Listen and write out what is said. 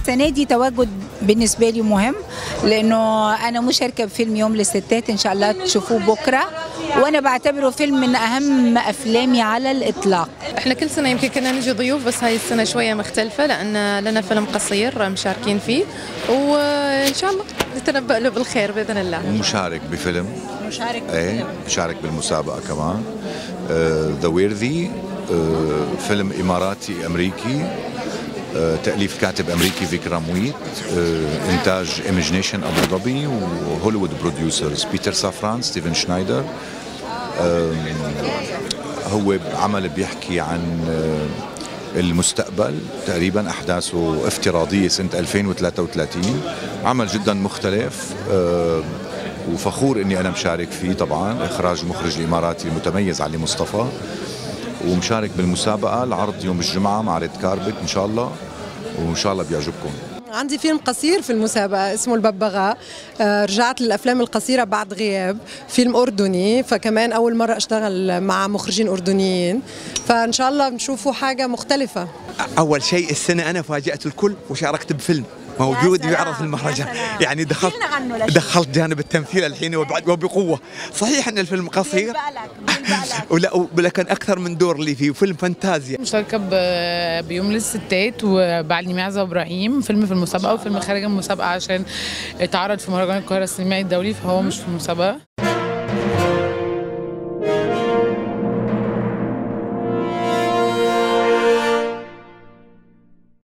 السنة دي تواجد بالنسبة لي مهم لأنه أنا مشاركة بفيلم يوم للستات إن شاء الله تشوفوه بكرة وأنا بعتبره فيلم من أهم أفلامي على الإطلاق احنا كل سنه يمكن كنا نجي ضيوف بس هاي السنه شويه مختلفه لان لنا فيلم قصير مشاركين فيه وان شاء الله نتنبأ له بالخير باذن الله مشارك بفيلم مشارك ايه مشارك بالمسابقه كمان ذا ويرذي فيلم اماراتي امريكي آه، تأليف كاتب أمريكي فيكرام ويت آه، إنتاج إيميجنيشن أبو ظبي وهوليوود بروديوسرز بيتر سافران ستيفن شنايدر آم، هو عمل بيحكي عن آه، المستقبل تقريبا أحداثه افتراضية سنة 2033 عمل جدا مختلف آه، وفخور اني انا مشارك فيه طبعا اخراج المخرج الاماراتي المتميز علي مصطفى ومشارك بالمسابقه العرض يوم الجمعه مع ريد كاربت ان شاء الله وان شاء الله بيعجبكم عندي فيلم قصير في المسابقة اسمه الببغاء آه، رجعت للأفلام القصيرة بعد غياب فيلم أردني فكمان أول مرة أشتغل مع مخرجين أردنيين فإن شاء الله بنشوفوا حاجة مختلفة اول شيء السنه انا فاجات الكل وشاركت بفيلم موجود سلام، يعرض في يا المهرجان سلام. يعني دخلت احكي لنا عنه لشيء. دخلت جانب التمثيل الحين وبعد وبقوه صحيح ان الفيلم قصير ولا ولكن اكثر من دور لي فيه فيلم فانتازيا مشاركة ب- بيوم للستات وبعلي معزة وابراهيم فيلم في المسابقة وفيلم خارج المسابقة عشان اتعرض في مهرجان القاهرة السينمائي الدولي فهو مش في المسابقة